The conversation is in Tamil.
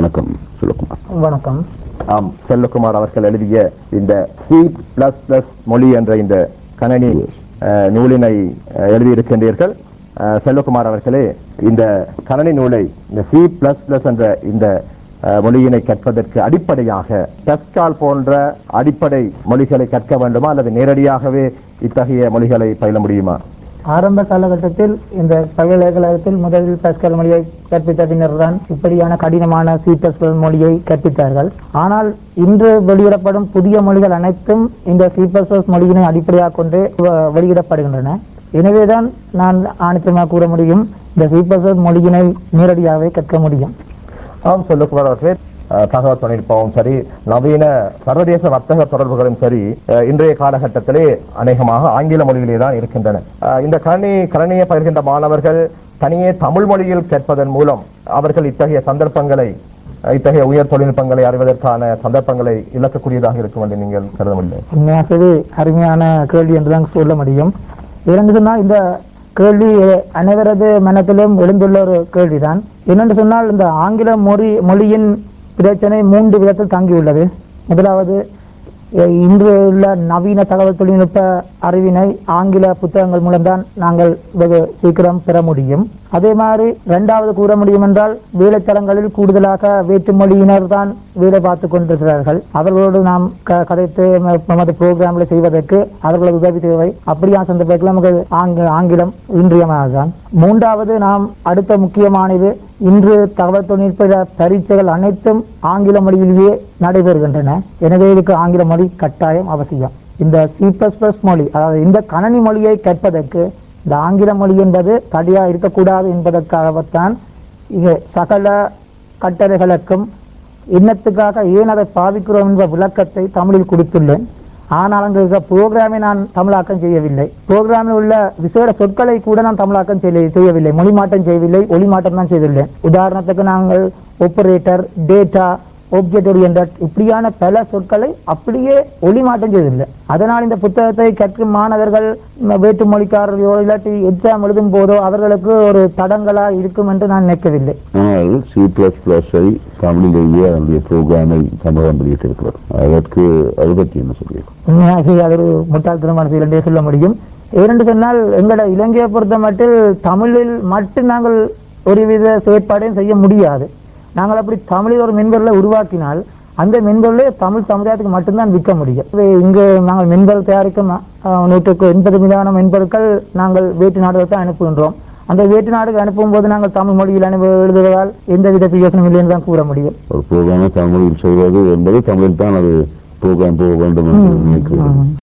வணக்கம் செல்வகுமார் வணக்கம் ஆம் செல்லகுமார் அவர்கள் எழுதிய இந்த சி பிளஸ் பிளஸ் மொழி என்ற இந்த கணனி அஹ், நூலினை அஹ், எழுதியிருக்கின்றீர்கள் அஹ், செல்வகுமார் அவர்களே இந்த கணனி நூலை இந்த சி பிளஸ் பிளஸ் என்ற இந்த அஹ், மொழியினை கற்பதற்கு அடிப்படையாக டஸ்கால் போன்ற அடிப்படை மொழிகளை கற்க வேண்டுமா அல்லது நேரடியாகவே இத்தகைய மொழிகளை பயில முடியுமா ஆரம்ப காலகட்டத்தில் இந்த பல்கலைக்கழகத்தில் முதலில் பஸ்கல் மொழியை கற்பித்த பின்னர் தான் இப்படியான கடினமான சி மொழியை கற்பித்தார்கள் ஆனால் இன்று வெளியிடப்படும் புதிய மொழிகள் அனைத்தும் இந்த சி மொழியினை அடிப்படையாக கொண்டு வ- வெளியிடப்படுகின்றன எனவேதான் நான் ஆணித்தமாக கூற முடியும் இந்த சி மொழியினை நேரடியாகவே கற்க முடியும் ஆம் செல்வகுமார் அவர்களே அஹ், தகவல் தொழில்நுட்பமும் சரி நவீன சர்வதேச வர்த்தக தொடர்புகளும் சரி அஹ், இன்றைய காலகட்டத்திலே அநேகமாக ஆங்கில மொழியிலே தான் இருக்கின்றன அஹ், இந்த கணனி கரணியை பயிர்கின்ற மாணவர்கள் தனியே தமிழ் மொழியில் கேட்பதன் மூலம் அவர்கள் இத்தகைய சந்தர்ப்பங்களை அஹ், இத்தகைய உயர் தொழில்நுட்பங்களை அறிவதற்கான சந்தர்ப்பங்களை இழக்கக்கூடியதாக இருக்கும் என்று நீங்கள் கருதவில்லை உண்மையாகவே அருமையான கேள்வி என்றுதான் சொல்ல முடியும் ஏனென்று சொன்னால் இந்த கேள்வி அனைவரது மனத்திலும் எழுந்துள்ள ஒரு கேள்விதான் என்னென்று சொன்னால் இந்த ஆங்கில மொழி மொழியின் பிரச்சனை மூன்று விதத்தில் தங்கியுள்ளது முதலாவது எ- இன்று உள்ள நவீன தகவல் தொழில்நுட்ப அறிவினை ஆங்கில புத்தகங்கள் மூலம்தான் நாங்கள் வெகு சீக்கிரம் பெற முடியும் அதே மாதிரி இரண்டாவது கூற முடியும் என்றால் வேலைத்தளங்களில் கூடுதலாக வேற்று மொழியினர் தான் வேலை பார்த்து கொண்டிருக்கிறார்கள் அவர்களோடு நாம் க- கதைத்து ம- நமது புரோகிராம்களை செய்வதற்கு அவர்களது உதவி தேவை அப்படியான சந்தர்ப்பத்தில் நமக்கு ஆங்க- ஆங்கிலம் இன்றியமானதுதான் மூன்றாவது நாம் அடுத்த முக்கியமானது இன்று தகவல் தொழில்நுட்ப பரீட்சைகள் அனைத்தும் ஆங்கில மொழியிலேயே நடைபெறுகின்றன எனவே இதுக்கு ஆங்கில மொழி கட்டாயம் அவசியம் இந்த சி மொழி அதாவது இந்த கணனி மொழியை கற்பதற்கு இந்த ஆங்கில மொழி என்பது தடையா இருக்கக்கூடாது என்பதற்காகத்தான் இங்கே சகல கட்டளைகளுக்கும் என்னத்துக்காக ஏன் அதை பாவிக்கிறோம் என்ற விளக்கத்தை தமிழில் கொடுத்துள்ளேன் ஆனால் அங்கு இருக்க புரோகிராமை நான் தமிழாக்கம் செய்யவில்லை புரோகிராமில் உள்ள விசேட சொற்களை கூட நான் தமிழாக்கம் செய்ய- செய்யவில்லை மொழி மாற்றம் செய்யவில்லை ஒளி மாற்றம் தான் செய்துள்ளேன் உதாரணத்துக்கு நாங்கள் ஒப்பரேட்டர் டேட்டா ஒப்ஜெக்ட் ஓரியன்ட் இப்படியான பல சொற்களை அப்படியே ஒளி மாற்றம் செய்தில்லை அதனால் இந்த புத்தகத்தை கற்கும் மாணவர்கள் ம, வேற்று மொழிக்காரர்களோ இல்லாட்டி எக்ஸாம் எழுதும் போதோ அவர்களுக்கு ஒரு தடங்களா இருக்கும் என்று நான் நினைக்கவில்லை ஆனால் சி பிளஸ் பிளஸை தமிழிலேயே அதனுடைய புரோகிராமை தமிழகம் வெளியிட்டிருக்கிறார் அதற்கு அதை பற்றி என்ன சொல்லியிருக்கோம் உண்மையாக அது ஒரு முட்டாள்தனமான செயல் என்றே சொல்ல முடியும் ஏனென்று சொன்னால் எங்களோட இலங்கையை பொறுத்த மட்டில் தமிழில் மட்டும் நாங்கள் ஒருவித செயற்பாடையும் செய்ய முடியாது நாங்கள் அப்படி தமிழில் ஒரு மென்பொருளை உருவாக்கினால் அந்த மென்பொருளை தமிழ் சமுதாயத்துக்கு மட்டும்தான் விற்க முடியும் இது இங்கு நாங்கள் மென்பொருள் தயாரிக்கும் அஹ், நூற்றுக்கு எண்பது மீதான மென்பொருட்கள் நாங்கள் வேற்று நாடுகளுக்கு தான் அனுப்புகின்றோம் அந்த வேற்று நாடுக்கு அனுப்பும் போது நாங்கள் தமிழ் மொழியில் அனுப்ப எழுதுவதால் எந்தவித பிரயோசனம் இல்லை என்று தான் கூற முடியும் ஒரு புரோகிராமை தமிழில் செய்வது என்பது தமிழில் தான் அது புரோகிராம் போக வேண்டும் என்று நினைக்கிறேன்